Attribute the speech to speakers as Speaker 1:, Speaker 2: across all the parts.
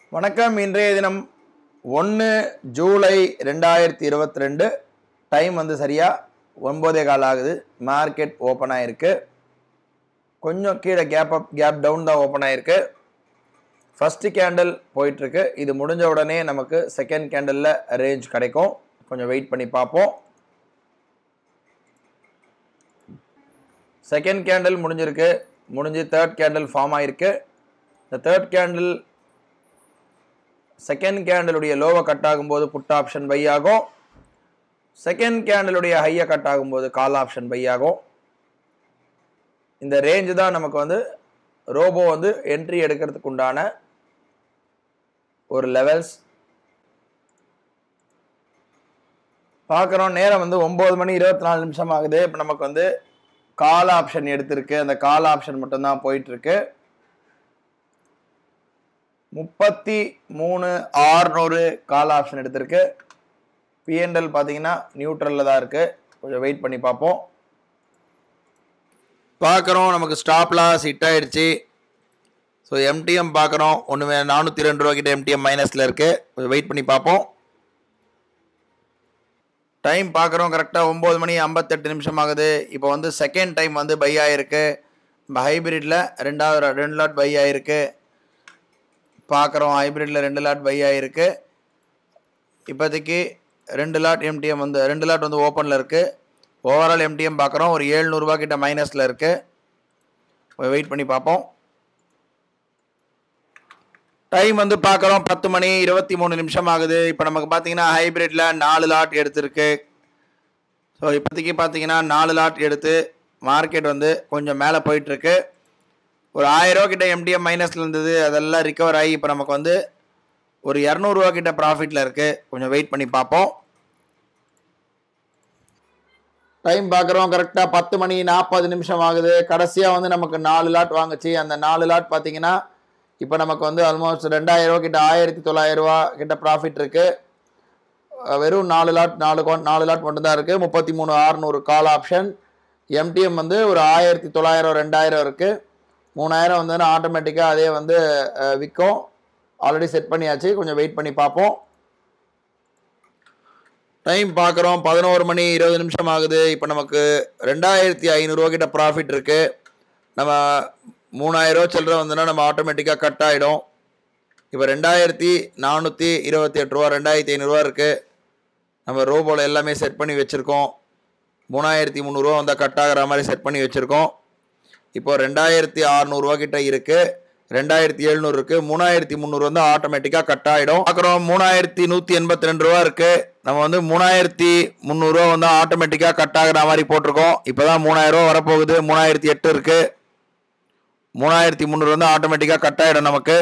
Speaker 1: வணக்கம் இன்றைய தினம் ஒன்று ஜூலை ரெண்டாயிரத்தி இருபத்தி ரெண்டு டைம் வந்து சரியாக ஒன்பதே கால் ஆகுது மார்க்கெட் ஓப்பன் ஆகிருக்கு கொஞ்சம் கீழே கேப் அப் கேப் டவுன் தான் ஓப்பன் ஆகிருக்கு ஃபஸ்ட்டு கேண்டில் போயிட்டுருக்கு இது முடிஞ்ச உடனே நமக்கு செகண்ட் கேண்டலில் ரேஞ்ச் கிடைக்கும் கொஞ்சம் வெயிட் பண்ணி பார்ப்போம் செகண்ட் கேண்டில் முடிஞ்சிருக்கு முடிஞ்சு தேர்ட் கேண்டில் ஃபார்ம் ஆகிருக்கு இந்த தேர்ட் கேண்டில் செகண்ட் கேண்டலுடைய லோவை கட் ஆகும்போது புட் ஆப்ஷன் பை ஆகும் செகண்ட் கேண்டலுடைய ஹையை கட் ஆகும்போது கால் ஆப்ஷன் பை ஆகும் இந்த ரேஞ்சு தான் நமக்கு வந்து ரோபோ வந்து என்ட்ரி எடுக்கிறதுக்கு உண்டான ஒரு லெவல்ஸ் பார்க்குறோம் நேரம் வந்து ஒம்பது மணி இருபத்தி நாலு நிமிஷம் ஆகுது இப்போ நமக்கு வந்து கால் ஆப்ஷன் எடுத்திருக்கு அந்த கால் ஆப்ஷன் மட்டும்தான் போயிட்டுருக்கு முப்பத்தி மூணு ஆறுநூறு கால் ஆப்ஷன் எடுத்திருக்கு பிஎன்எல் பார்த்தீங்கன்னா நியூட்ரலில் தான் இருக்குது கொஞ்சம் வெயிட் பண்ணி பார்ப்போம் பார்க்குறோம் நமக்கு ஸ்டாப் லாஸ் ஹிட் ஆயிடுச்சு ஸோ எம்டிஎம் பார்க்குறோம் ஒன்று நானூற்றி ரெண்டு ரூபா கிட்ட எம்டிஎம் மைனஸில் இருக்குது கொஞ்சம் வெயிட் பண்ணி பார்ப்போம் டைம் பார்க்குறோம் கரெக்டாக ஒம்பது மணி ஐம்பத்தெட்டு நிமிஷம் ஆகுது இப்போ வந்து செகண்ட் டைம் வந்து பை ஆகிருக்கு நம்ம ஹைப்ரிட்டில் ரெண்டாவது ரெண்டு லாட் பை ஆகிருக்கு பார்க்குறோம் ஹைப்ரிட்டில் ரெண்டு லாட் பை ஆகிருக்கு இப்போதைக்கு ரெண்டு லாட் எம்டிஎம் வந்து ரெண்டு லாட் வந்து ஓப்பனில் இருக்குது ஓவரால் எம்டிஎம் பார்க்குறோம் ஒரு ஏழ்நூறுபா கிட்ட மைனஸில் இருக்குது வெயிட் பண்ணி பார்ப்போம் டைம் வந்து பார்க்குறோம் பத்து மணி இருபத்தி மூணு நிமிஷம் ஆகுது இப்போ நமக்கு பார்த்தீங்கன்னா ஹைப்ரிட்டில் நாலு லாட் எடுத்திருக்கு ஸோ இப்போதைக்கு பார்த்தீங்கன்னா நாலு லாட் எடுத்து மார்க்கெட் வந்து கொஞ்சம் மேலே போயிட்டுருக்கு ஒரு ஆயிரரூவா கிட்ட எம்டிஎம் மைனஸில் இருந்தது அதெல்லாம் ரிகவர் ஆகி இப்போ நமக்கு வந்து ஒரு இரநூறுவா கிட்ட ப்ராஃபிட்டில் இருக்குது கொஞ்சம் வெயிட் பண்ணி பார்ப்போம் டைம் பார்க்குறோம் கரெக்டாக பத்து மணி நாற்பது நிமிஷம் ஆகுது கடைசியாக வந்து நமக்கு நாலு லாட் வாங்குச்சு அந்த நாலு லாட் பார்த்தீங்கன்னா இப்போ நமக்கு வந்து ஆல்மோஸ்ட் ரெண்டாயிரரூவா கிட்ட ஆயிரத்தி தொள்ளாயிரரூவா கிட்ட ப்ராஃபிட் இருக்குது வெறும் நாலு லாட் நாலு கோ நாலு லாட் மட்டும்தான் இருக்குது முப்பத்தி மூணு ஆறுநூறு கால் ஆப்ஷன் எம்டிஎம் வந்து ஒரு ஆயிரத்தி தொள்ளாயிரம் ரெண்டாயிரம் இருக்குது மூணாயிரம் வந்து ஆட்டோமேட்டிக்காக அதே வந்து விற்கும் ஆல்ரெடி செட் பண்ணியாச்சு கொஞ்சம் வெயிட் பண்ணி பார்ப்போம் டைம் பார்க்குறோம் பதினோரு மணி இருபது நிமிஷம் ஆகுது இப்போ நமக்கு ரெண்டாயிரத்தி ஐநூறுரூவா கிட்ட ப்ராஃபிட் இருக்குது நம்ம மூணாயிரரூவா சில்லற வந்துன்னா நம்ம ஆட்டோமேட்டிக்காக கட் ஆகிடும் இப்போ ரெண்டாயிரத்தி நானூற்றி இருபத்தி எட்டு ரூபா ரெண்டாயிரத்தி ஐநூறுரூவா இருக்குது நம்ம ரோபோவில் எல்லாமே செட் பண்ணி வச்சுருக்கோம் மூணாயிரத்தி முந்நூறுரூவா வந்தால் கட் ஆகிற மாதிரி செட் பண்ணி வச்சுருக்கோம் இப்போ ரெண்டாயிரத்தி அறநூறுவா கிட்ட இருக்குது ரெண்டாயிரத்தி எழுநூறு இருக்குது மூணாயிரத்தி முந்நூறு வந்து ஆட்டோமேட்டிக்காக கட் ஆகிடும் பார்க்குறோம் மூணாயிரத்தி நூற்றி எண்பத்தி ரெண்டு ரூபா இருக்குது நம்ம வந்து மூணாயிரத்தி முந்நூறுரூவா வந்து ஆட்டோமேட்டிக்காக கட் ஆகிற மாதிரி போட்டிருக்கோம் இப்போ தான் மூணாயிரரூவா வரப்போகுது மூணாயிரத்தி எட்டு இருக்குது மூணாயிரத்தி முந்நூறு வந்து ஆட்டோமேட்டிக்காக கட் ஆகிடும் நமக்கு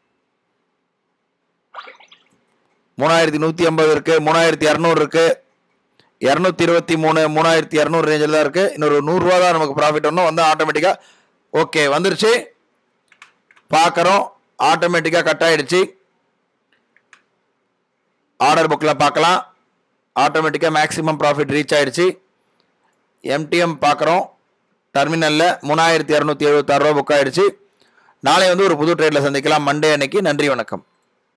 Speaker 1: மூணாயிரத்தி நூற்றி ஐம்பது இருக்குது மூணாயிரத்தி இரநூறு இருக்குது இரநூத்தி இருபத்தி மூணு மூணாயிரத்தி இரநூறு ரேஞ்சில் தான் இருக்குது இன்னொரு நூறுரூவா தான் நமக்கு ப்ராஃபிட் ஒன்றும் வந்து ஆட்டோமேட்டிக்காக ஓகே வந்துருச்சு பார்க்குறோம் ஆட்டோமேட்டிக்காக கட் ஆகிடுச்சு ஆர்டர் புக்கில் பார்க்கலாம் ஆட்டோமேட்டிக்காக மேக்ஸிமம் ப்ராஃபிட் ரீச் ஆகிடுச்சு எம்டிஎம் பார்க்குறோம் டெர்மினலில் மூணாயிரத்தி இரநூத்தி எழுபத்தாறு ரூபா புக் ஆகிடுச்சு நாளை வந்து ஒரு புது ட்ரேடில் சந்திக்கலாம் மண்டே அன்னைக்கு நன்றி வணக்கம்